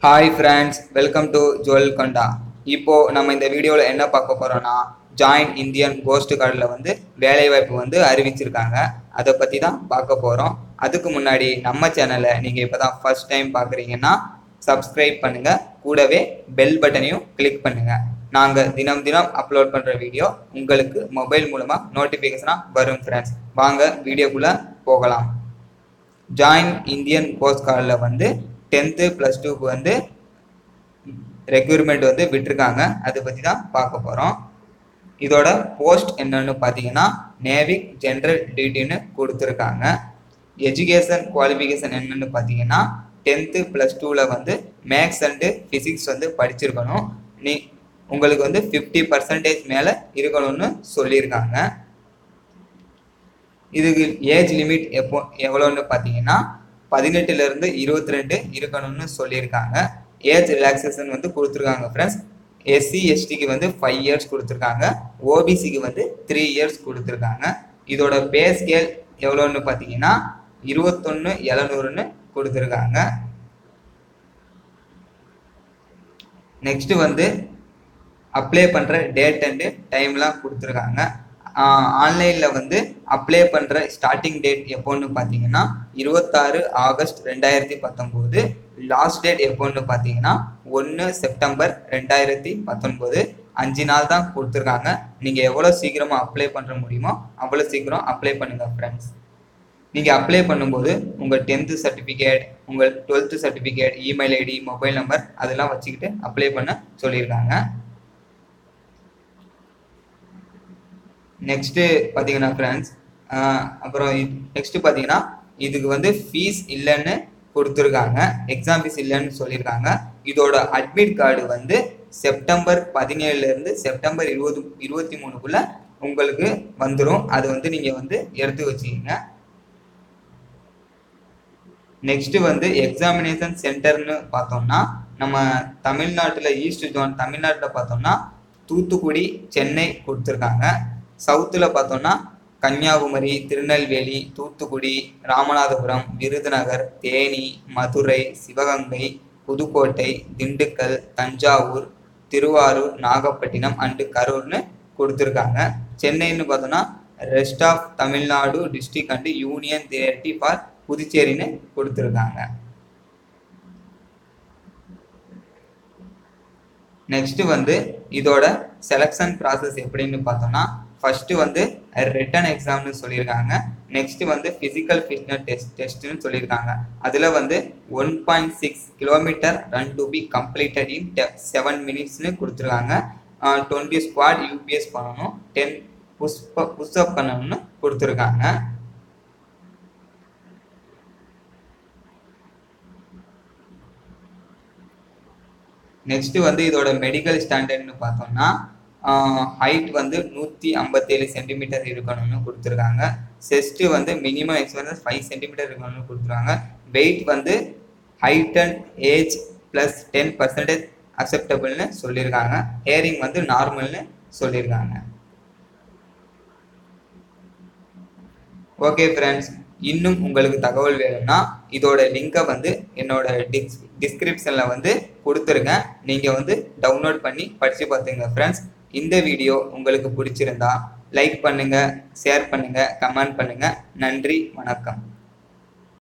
hi friends welcome to jewel Konda இப்போ நம்ம இந்த வீடியோவில் என்ன பார்க்க போறோம்னா ஜாயின் இந்தியன் கோஸ்ட் கார்டில் வந்து வேலைவாய்ப்பு வந்து அறிவிச்சிருக்காங்க அதை பற்றி தான் பார்க்க போகிறோம் அதுக்கு முன்னாடி நம்ம சேனலை நீங்கள் இப்போ தான் ஃபர்ஸ்ட் டைம் பார்க்குறீங்கன்னா சப்ஸ்கிரைப் பண்ணுங்க கூடவே பெல் பட்டனையும் கிளிக் பண்ணுங்க நாங்கள் தினம் தினம் அப்லோட் பண்ணுற வீடியோ உங்களுக்கு மொபைல் மூலமாக நோட்டிஃபிகேஷனாக வரும் ஃப்ரெண்ட்ஸ் வாங்க வீடியோக்குள்ளே போகலாம் ஜாயின் இந்தியன் கோஸ்ட் கார்டில் வந்து டென்த்து ப்ளஸ் டூக்கு வந்து ரெக்யூர்மெண்ட் வந்து விட்டிருக்காங்க அதை பற்றி தான் பார்க்க போகிறோம் இதோட போஸ்ட் என்னன்னு பார்த்தீங்கன்னா நேவிக் ஜென்ரல் டியூட்டின்னு கொடுத்துருக்காங்க எஜுகேஷன் குவாலிஃபிகேஷன் என்னன்னு பார்த்தீங்கன்னா டென்த்து ப்ளஸ் டூவில் வந்து மேக்ஸ் அண்டு ஃபிசிக்ஸ் வந்து படிச்சிருக்கணும் நீ உங்களுக்கு வந்து ஃபிஃப்டி பர்சன்டேஜ் மேலே இருக்கணும்னு சொல்லியிருக்காங்க இதுக்கு ஏஜ் லிமிட் எப்போ எவ்வளோன்னு பார்த்தீங்கன்னா பதினெட்டுலேருந்து இருபத்தி ரெண்டு இருக்கணும்னு சொல்லியிருக்காங்க ஏஜ் ரிலாக்ஸேஷன் வந்து கொடுத்துருக்காங்க ஃப்ரெண்ட்ஸ் எஸ்சி எஸ்டிக்கு வந்து ஃபைவ் இயர்ஸ் கொடுத்துருக்காங்க ஓபிசிக்கு வந்து த்ரீ இயர்ஸ் கொடுத்துருக்காங்க இதோட பே ஸ்கேல் எவ்வளோன்னு பார்த்தீங்கன்னா இருபத்தொன்று எழுநூறுன்னு கொடுத்துருக்காங்க நெக்ஸ்ட் வந்து அப்ளை பண்ணுற டேட் அண்டு டைம்லாம் கொடுத்துருக்காங்க ஆன்லைனில் வந்து அப்ளை பண்ணுற ஸ்டார்டிங் டேட் எப்போன்னு பார்த்தீங்கன்னா இருபத்தாறு ஆகஸ்ட் ரெண்டாயிரத்தி பத்தொம்போது லாஸ்ட் டேட் எப்போன்னு பார்த்தீங்கன்னா ஒன்று செப்டம்பர் ரெண்டாயிரத்தி பத்தொன்பது அஞ்சு நாள் தான் கொடுத்துருக்காங்க நீங்கள் எவ்வளோ சீக்கிரமாக அப்ளை பண்ணுற முடியுமோ அவ்வளோ சீக்கிரம் அப்ளை பண்ணுங்கள் ஃப்ரெண்ட்ஸ் நீங்கள் அப்ளை பண்ணும்போது உங்கள் டென்த்து சர்டிஃபிகேட் உங்கள் twelfth certificate email ID mobile number அதெல்லாம் வச்சுக்கிட்டு அப்ளை பண்ண சொல்லியிருக்காங்க நெக்ஸ்ட்டு பார்த்தீங்கன்னா ஃப்ரெண்ட்ஸ் அப்புறம் நெக்ஸ்ட்டு பார்த்தீங்கன்னா இதுக்கு வந்து ஃபீஸ் இல்லைன்னு கொடுத்துருக்காங்க எக்ஸாம் ஃபீஸ் இல்லைன்னு சொல்லியிருக்காங்க இதோட அட்மிட் கார்டு வந்து செப்டம்பர் பதினேழுலேருந்து செப்டம்பர் இருபது இருபத்தி மூணுக்குள்ளே உங்களுக்கு வந்துடும் அது வந்து நீங்கள் வந்து எடுத்து வச்சுக்கிங்க நெக்ஸ்ட் வந்து எக்ஸாமினேஷன் சென்டர்னு பார்த்தோம்னா நம்ம தமிழ்நாட்டில் ஈஸ்ட் ஜோன் தமிழ்நாட்டில் பார்த்தோம்னா தூத்துக்குடி சென்னை கொடுத்துருக்காங்க சவுத்தில் பார்த்தோம்னா கன்னியாகுமரி திருநெல்வேலி தூத்துக்குடி ராமநாதபுரம் விருதுநகர் தேனி மதுரை சிவகங்கை புதுக்கோட்டை திண்டுக்கல் தஞ்சாவூர் திருவாரூர் நாகப்பட்டினம் அண்டு கரூர்னு கொடுத்துருக்காங்க சென்னைன்னு பார்த்தோம்னா rest of Tamil Nadu district and union thirty for புதுச்சேரின்னு கொடுத்துருக்காங்க நெக்ஸ்ட் வந்து இதோட செலெக்ஷன் ப்ராசஸ் எப்படின்னு பார்த்தோம்னா ஃபர்ஸ்ட் வந்து ரிட்டன் எக்ஸாம்னு சொல்லியிருக்காங்க நெக்ஸ்ட் வந்து ஃபிசிக்கல் ஃபிட்னஸ் டெஸ்ட் டெஸ்ட்னு சொல்லியிருக்காங்க அதில் வந்து one point six kilometre run to be completed in seven மினிட்ஸ்னு கொடுத்துருக்காங்க டுவெண்ட்டி ஸ்குவாட் யூபிஎஸ் பண்ணணும் டென் புஷ் புஷ்அப் பண்ணணும்னு கொடுத்துருக்காங்க நெக்ஸ்ட் வந்து இதோட மெடிக்கல் ஸ்டாண்டர்ட்னு பார்த்தோம்னா ஹைட் வந்து நூற்றி ஐம்பத்தேழு சென்டிமீட்டர் இருக்கணும்னு கொடுத்துருக்காங்க செஸ்ட்டு வந்து மினிமம் எக்ஸ்பென்சஸ் ஃபைவ் சென்டிமீட்டர் இருக்கணும்னு கொடுத்துருக்காங்க வெயிட் வந்து height and age plus ten percentage அக்செப்டபிள்னு சொல்லியிருக்காங்க ஹேரிங் வந்து நார்மல்னு சொல்லியிருக்காங்க ஓகே ஃப்ரெண்ட்ஸ் இன்னும் உங்களுக்கு தகவல் வேணும்னா இதோட லிங்கை வந்து என்னோட டிஸ் டிஸ்கிரிப்ஷனில் வந்து கொடுத்துருங்க நீங்கள் வந்து டவுன்லோட் பண்ணி படித்து பார்த்துங்க ஃப்ரெண்ட்ஸ் இந்த வீடியோ உங்களுக்கு பிடிச்சிருந்தா லைக் பண்ணுங்கள் ஷேர் பண்ணுங்கள் கமெண்ட் பண்ணுங்கள் நன்றி வணக்கம்